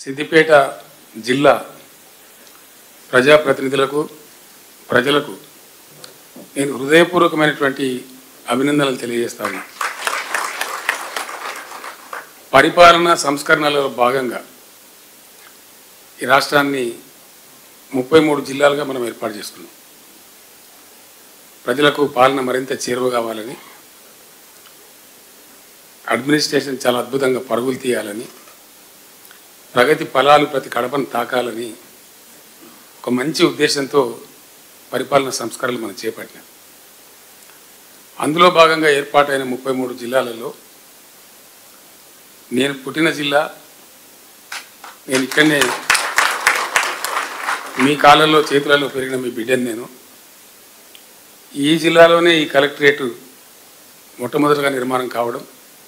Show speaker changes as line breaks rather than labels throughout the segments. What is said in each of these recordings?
సిద్దిపేట జిల్లా ప్రజాప్రతినిధులకు ప్రజలకు నేను హృదయపూర్వకమైనటువంటి అభినందనలు తెలియజేస్తా ఉన్నా పరిపాలన సంస్కరణలలో భాగంగా ఈ రాష్ట్రాన్ని ముప్పై మూడు జిల్లాలుగా మనం ఏర్పాటు చేసుకున్నాం ప్రజలకు పాలన మరింత చేరువ కావాలని అడ్మినిస్ట్రేషన్ చాలా అద్భుతంగా పరుగులు తీయాలని ప్రగతి ఫలాలు ప్రతి కడపను తాకాలని ఒక మంచి ఉద్దేశంతో పరిపాలన సంస్కరణలు మనం చేపట్టినాం అందులో భాగంగా ఏర్పాటైన ముప్పై మూడు జిల్లాలలో నేను పుట్టిన జిల్లా నేను ఇక్కడనే మీ కాలంలో చేతులలో పెరిగిన మీ బిడ్డని నేను ఈ జిల్లాలోనే ఈ కలెక్టరేటు మొట్టమొదటిగా నిర్మాణం కావడం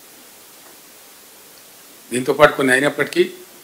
దీంతోపాటు కొన్ని అయినప్పటికీ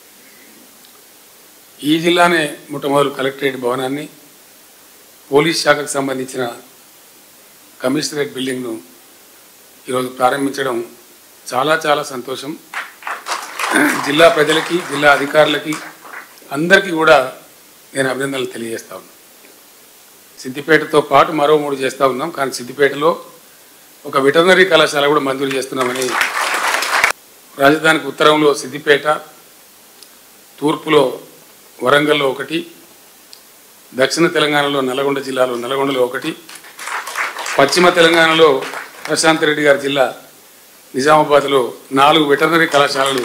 ఈ జిల్లానే మొట్టమొదటి కలెక్టరేట్ భవనాన్ని పోలీస్ శాఖకు సంబంధించిన కమిషనరేట్ బిల్డింగ్ను ఈరోజు ప్రారంభించడం చాలా చాలా సంతోషం జిల్లా ప్రజలకి జిల్లా అధికారులకి అందరికీ కూడా నేను అభినందనలు తెలియజేస్తా ఉన్నాను సిద్దిపేటతో పాటు మరో మూడు చేస్తూ ఉన్నాం కానీ సిద్దిపేటలో ఒక వెటర్నరీ కళాశాల కూడా మంజూరు చేస్తున్నామని రాజధానికి ఉత్తరంలో సిద్దిపేట తూర్పులో వరంగల్లో ఒకటి దక్షిణ తెలంగాణలో నల్గొండ జిల్లాలో నల్గొండలో ఒకటి పశ్చిమ తెలంగాణలో ప్రశాంత్ రెడ్డి గారి జిల్లా నిజామాబాద్లో నాలుగు వెటర్నరీ కళాశాలలు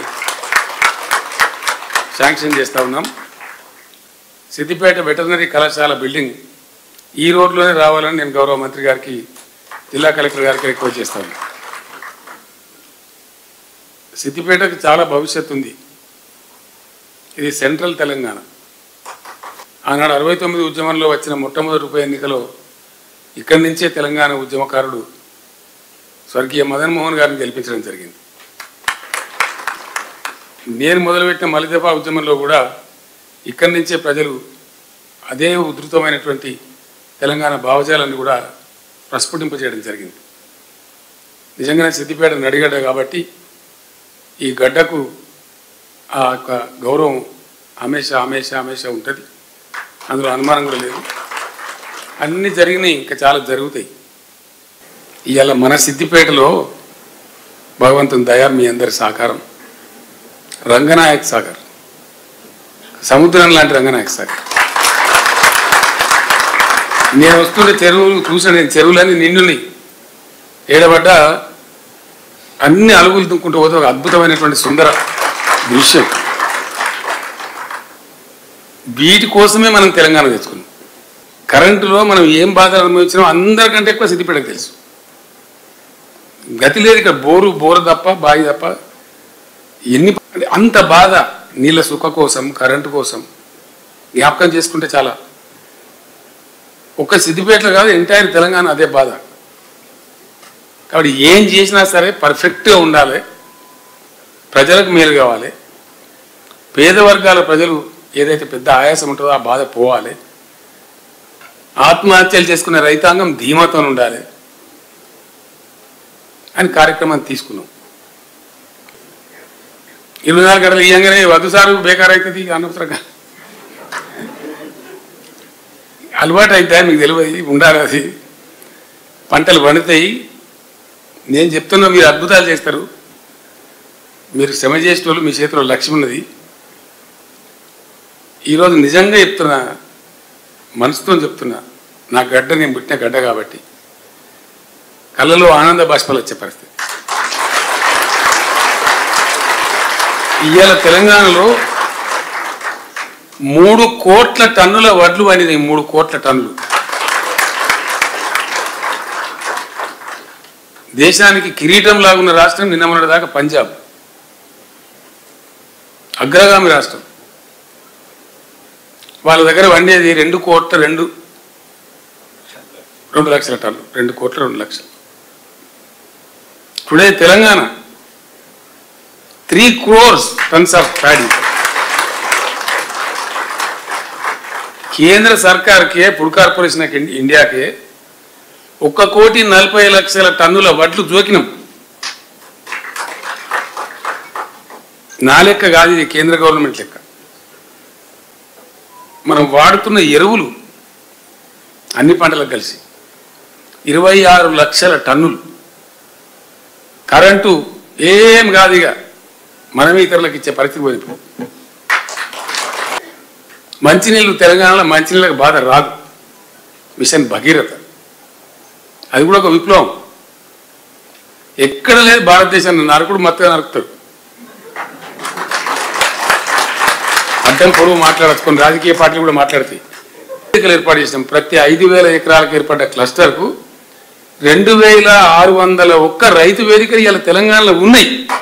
శాంక్షన్ చేస్తూ ఉన్నాం సిద్దిపేట వెటర్నరీ కళాశాల బిల్డింగ్ ఈ రోడ్లోనే రావాలని నేను గౌరవ మంత్రి గారికి జిల్లా కలెక్టర్ గారికి రిక్వెస్ట్ చేస్తాను సిద్దిపేటకు చాలా భవిష్యత్తు ఉంది ఇది సెంట్రల్ తెలంగాణ ఆనాడు అరవై తొమ్మిది ఉద్యమంలో వచ్చిన మొట్టమొదటి ఉప ఎన్నికలో ఇక్కడి నుంచే తెలంగాణ ఉద్యమకారుడు స్వర్గీయ మదన్ మోహన్ గారిని గెలిపించడం జరిగింది నేను మొదలుపెట్టిన మలిదఫా ఉద్యమంలో కూడా ఇక్కడి నుంచే ప్రజలు అదే ఉధృతమైనటువంటి తెలంగాణ భావజాలాన్ని కూడా ప్రస్ఫుటింపజేయడం జరిగింది నిజంగానే సిద్దిపేట నడిగడ్డ కాబట్టి ఈ గడ్డకు ఆ యొక్క గౌరవం హమేషా హమేషా హమేషా ఉంటుంది అందులో అనుమానం కూడా లేదు అన్నీ జరిగినాయి ఇంకా చాలా జరుగుతాయి ఇవాళ మన సిద్దిపేటలో భగవంతుని దయా మీ అందరి సహకారం రంగనాయక్ సాగర్ సముద్రం లాంటి రంగనాయక్ సాగర్ నేను వస్తుంటే చెరువులు చూసాను నేను చెరువులన్నీ నిండున్నాయి ఏడబడ్డ అన్ని అలుగులు దుక్కుంటూ పోతే ఒక అద్భుతమైనటువంటి సుందర దృశ్యం వీటి కోసమే మనం తెలంగాణ తెచ్చుకున్నాం కరెంటులో మనం ఏం బాధలు అనుభవించినామో అందరికంటే ఎక్కువ సిద్దిపేటకు తెలుసు గతి లేదు ఇక్కడ బోరు బోరు తప్ప బావి తప్ప ఎన్ని అంటే అంత బాధ నీళ్ళ సుఖ కోసం కరెంటు కోసం జ్ఞాపకం చేసుకుంటే చాలా ఒక్క సిద్దిపేటలో కాదు ఎంటైర్ తెలంగాణ అదే బాధ కాబట్టి ఏం చేసినా సరే పర్ఫెక్ట్గా ఉండాలి ప్రజలకు మేలు కావాలి పేద వర్గాల ప్రజలు ఏదైతే పెద్ద ఆయాసం ఉంటుందో ఆ బాధ పోవాలి ఆత్మహత్యలు చేసుకునే రైతాంగం ధీమాతో ఉండాలి అని కార్యక్రమాన్ని తీసుకున్నాం ఇరవై నాలుగు గంటలు ఇయ్యంగానే వద్దు సారు బేకార్ అవుతుంది అనవసరంగా అలవాటు అయితే మీకు తెలియదు ఉండాలి అది పంటలు పండుతాయి నేను చెప్తున్నా మీరు అద్భుతాలు చేస్తారు మీరు శ్రమ చేసిన వాళ్ళు మీ చేతిలో లక్ష్యం ఉన్నది ఈరోజు నిజంగా చెప్తున్నా మనసుతో చెప్తున్నా నా గడ్డ నేను పుట్టిన గడ్డ కాబట్టి కళ్ళలో ఆనంద బాష్పాలు వచ్చే పరిస్థితి ఇవాళ తెలంగాణలో మూడు కోట్ల టన్నుల వడ్లు పండినాయి మూడు కోట్ల టన్నులు దేశానికి కిరీటం లాగున్న రాష్ట్రం నిన్న మొన్నటి దాకా పంజాబ్ అగ్రగామి రాష్ట్రం వాళ్ళ దగ్గర వండేది రెండు కోట్ల రెండు రెండు లక్షల టన్ను రెండు కోట్ల రెండు లక్షలు today Telangana three crores tons of paddy కేంద్ర సర్కార్కే ఫుడ్ కార్పొరేషన్ ఆఫ్ ఇండి- ఇండియాకే ఒక్క కోటి నలభై లక్షల టన్నుల వడ్లు జోకినాం నా లెక్క కాదు ఇది కేంద్ర గవర్నమెంట్ లెక్క మనం వాడుతున్న ఎరువులు అన్ని పంటలకు కలిసి ఇరవై ఆరు లక్షల టన్నులు కరెంటు ఏం కాదు ఇక మనమే ఇతరులకు ఇచ్చే పరిస్థితి పోయింది మంచినీళ్ళు తెలంగాణలో మంచినీళ్ళకి బాధ రాదు మిషన్ భగీరథ అది కూడా ఒక విప్లవం ఎక్కడ లేదు భారతదేశాన్ని నరకుడు మత్తుగా నరుకుతాడు అడ్డం పొడవు మాట్లాడచ్చు కొన్ని రాజకీయ పార్టీలు కూడా మాట్లాడతాయి వేదికలు ఏర్పాటు చేసినాం ప్రతి ఐదు వేల ఎకరాలకు ఏర్పడ్డ క్లస్టర్కు రెండు వేల ఆరు వందల ఒక్క రైతు వేదికలు ఇలా తెలంగాణలో ఉన్నాయి